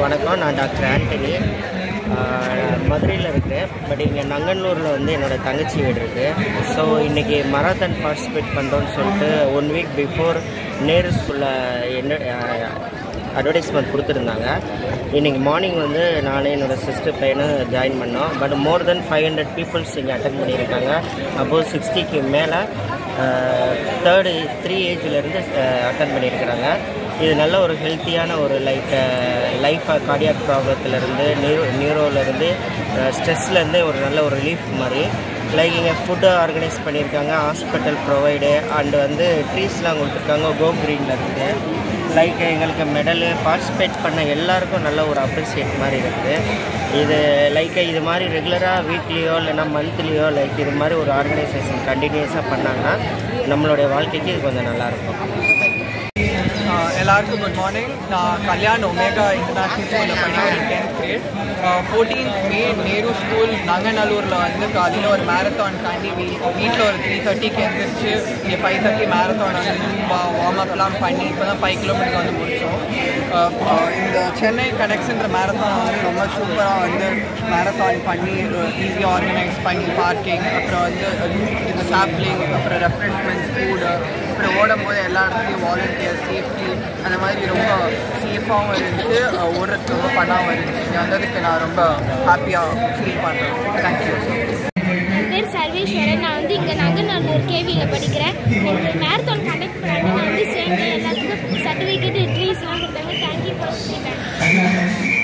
வணக்கம் நான் டாக்டர் ஆண்டனி மதுரையில் இருக்கிறேன் பட் இங்கே நங்கநல்லூரில் வந்து என்னோடய தங்கச்சி வீடு இருக்குது ஸோ இன்றைக்கி மராத்தான் பார்ட்டிசிபேட் பண்ணுறோன்னு சொல்லிட்டு ஒன் வீக் பிஃபோர் நேரு ஸ்கூலில் என்ன அட்வர்டைஸ்மெண்ட் கொடுத்துருந்தாங்க இன்றைக்கி மார்னிங் வந்து நானே என்னோடய சிஸ்டர் பையனை ஜாயின் பண்ணோம் but more than five hundred peoples இங்கே அட்டன் பண்ணியிருக்காங்க அப்போது சிக்ஸ்டிக்கு மேலே தேர்டு த்ரீ ஏஜ்லேருந்து அட்டன் பண்ணியிருக்கிறாங்க இது நல்ல ஒரு ஹெல்த்தியான ஒரு லைக் லைஃப் கார்டியாக் ப்ராப்ளத்துலேருந்து நியூரோ நியூரோலேருந்து ஸ்ட்ரெஸ்லேருந்து ஒரு நல்ல ஒரு ரிலீஃப் மாதிரி லைக் இங்கே ஃபுட்டு ஆர்கனைஸ் பண்ணியிருக்காங்க ஹாஸ்பிட்டல் ப்ரொவைடு அண்டு வந்து ட்ரீஸ்லாம் கொடுத்துருக்காங்க கோ க்ரீனில் இருக்குது லைக் எங்களுக்கு மெடலு பார்ட்டிசிபேட் பண்ண எல்லாருக்கும் நல்ல ஒரு அப்ரிசியேட் மாதிரி இருக்குது இது லைக் இது மாதிரி ரெகுலராக வீக்லியோ இல்லைனா மந்த்லியோ லைக் இது மாதிரி ஒரு ஆர்கனைசேஷன் கண்டினியூஸாக பண்ணாங்கன்னா நம்மளுடைய வாழ்க்கைக்கு இது கொஞ்சம் நல்லாயிருக்கும் ஆஹ் எல்லாருக்கும் குட் மார்னிங் நான் கல்யாண் ஒமேகா இன்டர்நேஷ்னல் ஸ்கூலில் படிக்கிறேன் tenth grade fourteenth May Nehru school நங்கநல்லூரில் வந்து காலையில் ஒரு மேரத்தான் காண்டி வீ வீட்டில் ஒரு த்ரீ தேர்ட்டிக்கு எழுந்திரிச்சு இங்கே ஃபைவ் தேர்ட்டி மேரத்தான் வந்து வார்ம் அப்லாம் பண்ணி இப்போ தான் ஃபைவ் கிலோமீட்டர் வந்து முடித்தோம் இந்த சென்னை கனெக்ட்ஸ்ன்ற மேரத்தான் வந்து ரொம்ப சூப்பராக வந்து மேரத்தான் பண்ணி ஈஸியாக ஆர்கனைஸ் பண்ணி பார்க்கிங் அப்புறம் வந்து இந்த சாப்ளிங் அப்புறம் ரெஃப்ரெஷ்மெண்ட்ஸ் ஃபுட்டு அப்புறம் ஓடும் போது எல்லா இடத்துலையும் வாலண்டியர் சேஃப்டி அந்த மாதிரி ரொம்ப சேஃபாகவும் இருந்துச்சு அஹ் ஓடுறதுக்கு ரொம்ப பண்ணாமல் இருந்துச்சு இங்கே வந்ததுக்கு நான் ரொம்ப ஹாப்பியாக ஃபீல் பண்ணுறேன் தேங்க்யூ என் பேர் சர்வேஸ்வரன் நான் வந்து இங்கே நங்கநல்லூர் கேவியில் படிக்கிறேன் எனக்கு மேரத்தான் கண்டக்ட் பண்ணி நான் வந்து சேர்ந்து எல்லாத்துக்கும் சர்டிஃபிகேட் ட்ரீஸ்லாம் கொடுத்தாங்க thank you for feedback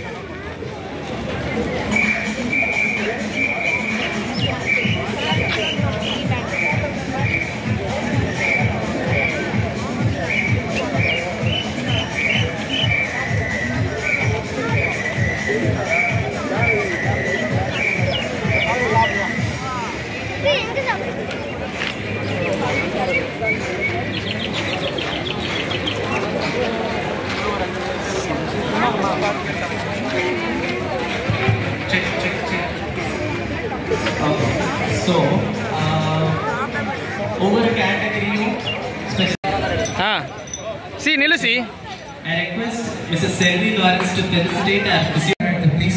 check, check, check. Okay. So, uh, over category special. ஆ சி நில்லு சி I request Mrs. Selvi Lawrence to felicitate our recipient, please.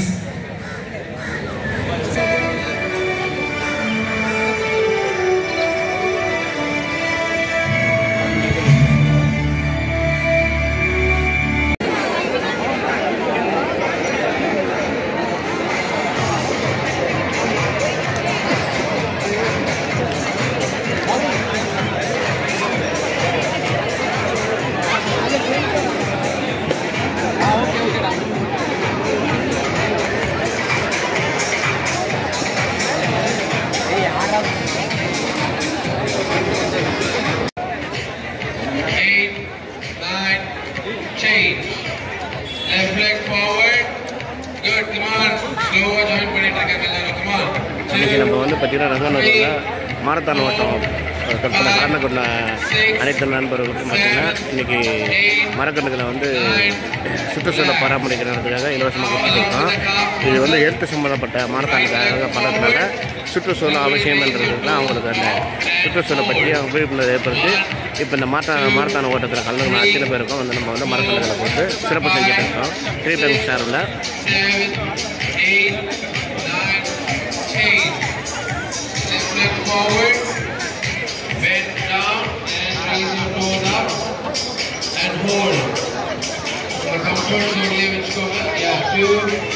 eight, nine, change. Left leg forward. Good, come on. Slow join பண்ணிட்டு இருக்காங்க எல்லாரும். Come on. இன்றைக்கி நம்ம வந்து பார்த்திங்கன்னா ரங்கநல்லூரில் மாரத்தான் ஓட்டம் கற்பனை காரணம் கொண்ட அனைத்து நண்பர்களுக்கும் பார்த்திங்கன்னா இன்றைக்கி மரக்கண்ணுகளை வந்து சுற்றுச்சூழலை பராமரிக்கிறதுக்காக இலவசமாக கொடுத்துருக்கோம் இது வந்து எழுத்து சம்மந்தப்பட்ட மாரத்தானுக்காக பண்ணுறதுனால சுற்றுச்சூழல் அவசியம்ன்றதுலாம் அவங்களுக்கு அந்த சுற்றுச்சூழலை பற்றி அவங்க விழிப்புணர்வு ஏற்படுத்தி இப்போ இந்த மாரத்தான் மாரத்தான ஓட்டத்தில் கலந்துக்கிற அத்தனை பேருக்கும் வந்து நம்ம வந்து மரக்கண்ணுகளை போட்டு சிறப்பு செஞ்சுட்டு இருக்கோம் த்ரீ டைம் ஸ்டாரில் Seven, eight, nine, change. Left leg forward. Bend down and raise your toes up and hold. For comfort zone, let's go. Yeah, two,